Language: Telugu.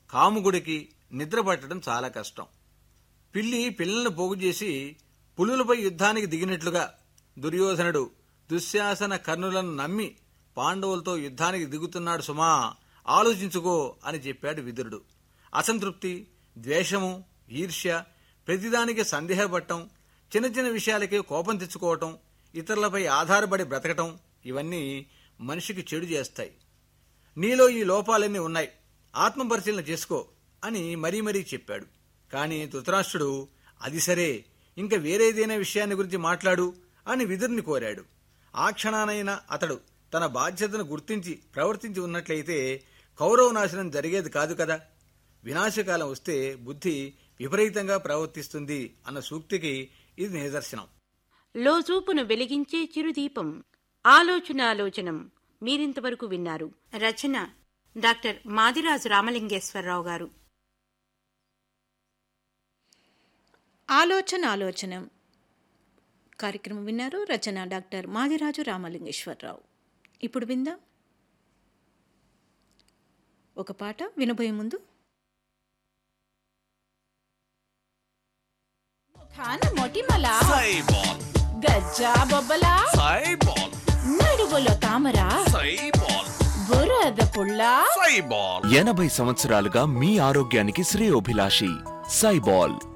కాముగుడికి నిద్ర పట్టడం చాలా కష్టం పిల్లి పిల్లలను పోగు చేసి పులులపై యుద్ధానికి దిగినట్లుగా దుర్యోధనుడు దుశ్శాసన కర్ణులను నమ్మి పాండవులతో యుద్ధానికి దిగుతున్నాడు సుమా ఆలోచించుకో అని చెప్పాడు విదురుడు అసంతృప్తి ద్వేషము ఈర్ష్య ప్రతిదానికి సందేహపడటం చిన్న చిన్న విషయాలకే కోపం తెచ్చుకోవటం ఇతరులపై ఆధారపడి బ్రతకటం ఇవన్నీ మనిషికి చెడు చేస్తాయి నీలో ఈ లోపాలన్నీ ఉన్నాయి ఆత్మపరిశీలన చేసుకో అని మరీ మరీ చెప్పాడు కానీ ధృతరాష్ట్రుడు అది సరే ఇంకా వేరేదైనా విషయాన్ని గురించి మాట్లాడు అని విదురుని కోరాడు ఆ క్షణానైనా అతడు తన బాధ్యతను గుర్తించి ప్రవర్తించి ఉన్నట్లయితే కౌరవ నాశనం జరిగేది కాదు కదా వినాశకాలం వస్తే బుద్ధి విపరీతంగా ప్రవర్తిస్తుంది అన్న సూక్తికి ఇది నిదర్శనం లోజూపును వెలిగించే చిరుదీపం ఆలోచనాలోచనం మీరింతవరకు విన్నారు రచన డాక్టర్ మాదిరాజు రామలింగేశ్వరరావు గారు ఆలోచన ఆలోచనం కార్యక్రమం విన్నారు రచన డాక్టర్ మాదిరాజు రామలింగేశ్వరరావు ఇప్పుడు విందాం ఒక పాట వినబోయే ముందు ఖాన మొటిమల సైబాల్ గజ్జా బొబ్బల సైబాల్ నడుగులో తామర సైబాల్ బురద పుల్ల సైబాల్ ఎనభై సంవత్సరాలుగా మీ ఆరోగ్యానికి శ్రేయోభిలాషి సైబాల్